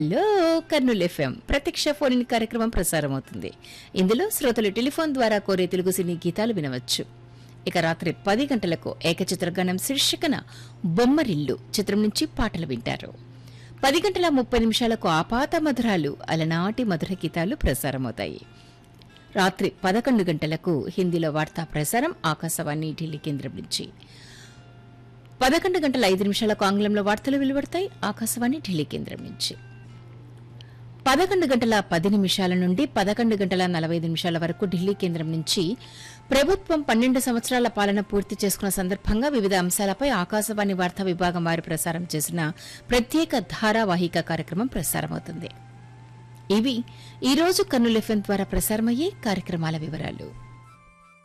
లో కర్నూలు ఎఫ్ఎం ప్రత్యక్ష phone in కార్యక్రమం ప్రసారం అవుతుంది ఇందులో శ్రోతలు టెలిఫోన్ ద్వారా కోరే తెలుగు సినీ గీతాలు వినవచ్చు ఇక రాత్రి పది గంటలకు ఏకచిత్రగానం శీర్షికన బొమ్మరిల్లు చిత్రం నుంచి పాటలు వింటారు పది గంటల ముప్పై నిమిషాలకు ఆపాత మధురాలు అలనాటి మధుర గీతాలు ప్రసారమవుతాయి రాత్రి పదకొండు గంటలకు హిందీలో వార్తా ప్రసారం ఆకాశవాణి ఢిల్లీ కేంద్రం నుంచి పదకొండు గంటల ఐదు నిమిషాలకు ఆంగ్లంలో వార్తలు వెలువడతాయి ఆకాశవాణి ఢిల్లీ కేంద్రం నుంచి పదకొండు గంటల పది నిమిషాల నుండి పదకొండు గంటల నలభై ఐదు నిమిషాల వరకు ఢిల్లీ కేంద్రం నుంచి ప్రభుత్వం పన్నెండు సంవత్సరాల పాలన పూర్తి చేసుకున్న సందర్భంగా వివిధ అంశాలపై ఆకాశవాణి వార్తా విభాగం వారు ప్రసారం చేసిన ప్రత్యేక ధారావాహిక కార్యక్రమం ప్రసారమవుతుంది ఇవి ఈ రోజు కర్నూలు ఎఫ్ఎం ద్వారా ప్రసారమయ్యే కార్యక్రమాల వివరాలు